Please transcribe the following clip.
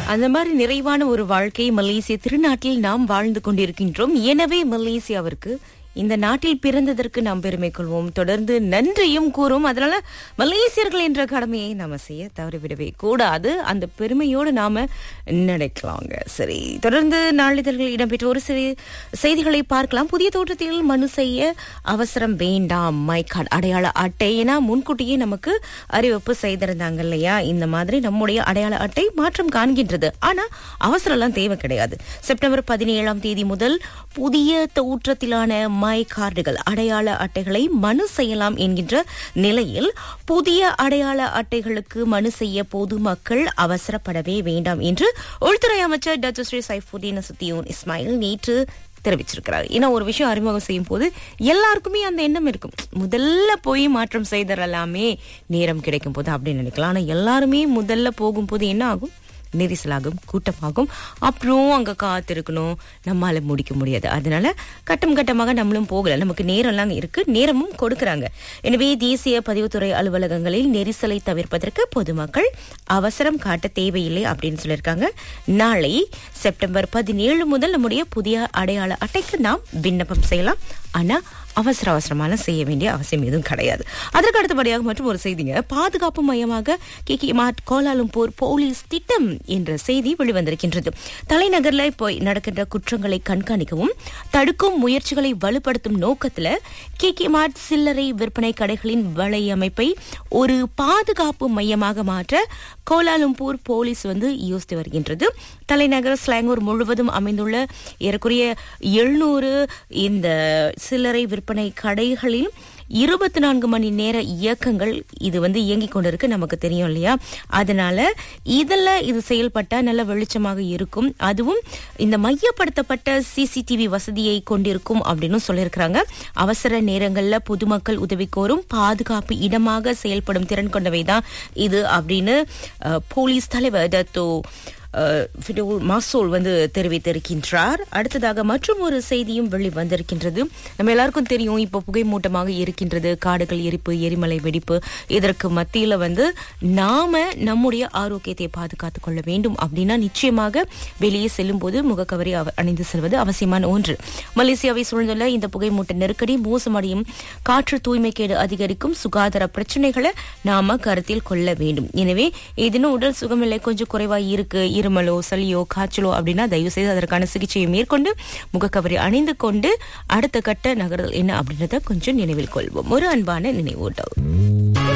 அந்த மாதிரி நிறைவான ஒரு வாழ்க்கை மலேசிய திருநாட்டில் நாம் வாழ்ந்து கொண்டிருக்கின்றோம் எனவே மலேசியாவிற்கு இந்த நாட்டில் பிறந்ததற்கு நாம் பெருமை கொள்வோம் தொடர்ந்து நன்றியும் கூறும் அதனால மலேசியர்கள் என்ற கடமையை நாம செய்ய தவறிவிடவே கூடாது அந்த பெருமையோடு நாம நினைக்கலாங்க சரி தொடர்ந்து நாளிதழ்கள் இடம்பெற்ற ஒரு சில செய்திகளை பார்க்கலாம் புதிய தோற்றத்தில் மனு செய்ய அவசரம் வேண்டாம் மை கார்டு அடையாள அட்டை என முன்கூட்டியே நமக்கு அறிவிப்பு செய்திருந்தாங்க இல்லையா இந்த மாதிரி நம்முடைய அடையாள அட்டை மாற்றம் காண்கின்றது ஆனா அவசரம் எல்லாம் தேவை கிடையாது செப்டம்பர் பதினேழாம் தேதி முதல் புதிய தோற்றத்திலான மை கார்டுகள் அடையாள அட்டைகளை மனு செய்யலாம் என்கின்ற நிலையில் புதிய அடையாள அட்டைகளுக்கு மனு செய்ய பொதுமக்கள் அவசரப்படவே வேண்டாம் என்று உள்துறை அமைச்சர் டாக்டர் ஸ்ரீ சைஃபுddin சுத்தியோன் இஸ்மாயில் நேற்று தெரிவிச்சிருக்கிறார் ஏன்னா ஒரு விஷயம் அறிமுகம் செய்யும் போது எல்லாருக்குமே அந்த எண்ணம் இருக்கும் முதல்ல போய் மாற்றம் செய்தரலாமே நேரம் கிடைக்கும் போது அப்படின்னு நினைக்கலாம் ஆனா எல்லாருமே முதல்ல போகும்போது என்ன ஆகும் நெரிசலாகும் கூட்டமாகும் அப்புறம் அங்க காத்திருக்கணும் நம்மால முடிக்க முடியாது அதனால கட்டம் கட்டமாக நம்மளும் போகல நமக்கு நேரம்லாம் இருக்கு நேரமும் கொடுக்கறாங்க எனவே தேசிய பதிவுத்துறை அலுவலகங்களில் நெரிசலை தவிர்ப்பதற்கு பொதுமக்கள் அவசரம் காட்ட தேவையில்லை அப்படின்னு சொல்லியிருக்காங்க நாளை செப்டம்பர் பதினேழு முதல் நம்முடைய புதிய அடையாள அட்டைக்கு நாம் விண்ணப்பம் செய்யலாம் ஆனா அவசர அவசரமான செய்ய வேண்டிய அவசியம் எதுவும் கிடையாது அதற்கு அடுத்தபடியாக மற்றும் ஒரு செய்திங்க பாதுகாப்பு மையமாக கே மாட் கோலாலும்பூர் போலீஸ் திட்டம் என்ற செய்தி வெளிவந்திருக்கின்றது தலைநகர்ல இப்போ நடக்கின்ற குற்றங்களை கண்காணிக்கவும் தடுக்கும் முயற்சிகளை வலுப்படுத்தும் நோக்கத்துல கே கே மாட் சில்லறை விற்பனை கடைகளின் வலையமைப்பை ஒரு பாதுகாப்பு மையமாக மாற்ற கோலாலும்பூர் போலீஸ் வந்து யோசித்து வருகின்றது தலைநகர் ஸ்லாங்கூர் முழுவதும் அமைந்துள்ள ஏறக்குறைய எழுநூறு இந்த சில்லறை விற்பனை கடைகளில் இருபத்தி நான்கு மணி நேர இயக்கங்கள் இது வந்து இயங்கிக் கொண்டிருக்கு நமக்கு தெரியும் இல்லையா அதனால இதுல இது செயல்பட்டா நல்ல வெளிச்சமாக இருக்கும் அதுவும் இந்த மையப்படுத்தப்பட்ட சிசிடிவி வசதியை கொண்டிருக்கும் அப்படின்னு சொல்லியிருக்கிறாங்க அவசர நேரங்கள்ல பொதுமக்கள் உதவி கோரும் பாதுகாப்பு இடமாக செயல்படும் திறன் கொண்டவைதான் இது அப்படின்னு அஹ், போலீஸ் தலைவர் டத்தோ அஹ், ஃபிடோல் மாசோல் வந்து தெரிவித்திருக்கின்றார் அடுத்ததாக மற்றும் ஒரு செய்தியும் வெளிவந்திருக்கின்றது நம்ம எல்லாருக்கும் தெரியும் இப்போ புகை மூட்டமாக இருக்கின்றது காடுகள் எரிப்பு எரிமலை வெடிப்பு இதற்கு மத்தியில வந்து நாம நம்முடைய ஆரோக்கியத்தை பாதுகாத்துக் கொள்ள வேண்டும் அப்படின்னா நிச்சயமாக வெளியே செல்லும் போது முகக்கவரி அவ- அணிந்து செல்வது அவசியமான ஒன்று மலேசியாவை சூழ்ந்துள்ள இந்த புகைமூட்ட நெருக்கடி மோசமடையும் காற்று தூய்மைக்கேடு அதிகரிக்கும் சுகாதார பிரச்சனைகளை நாம கருத்தில் கொள்ள வேண்டும் எனவே ஏதேனும் உடல் சுகமில்லை கொஞ்சம் குறைவா இருக்கு இருமலோ சளியோ காய்ச்சலோ அப்படின்னா தயவு செய்து அதற்கான சிகிச்சையை மேற்கொண்டு முகக்கவரி அணிந்து கொண்டு அடுத்த கட்ட நகர்தல் என்ன அப்படின்றத கொஞ்சம் நினைவில் கொள்வோம் ஒரு அன்பான நினைவூட்டல்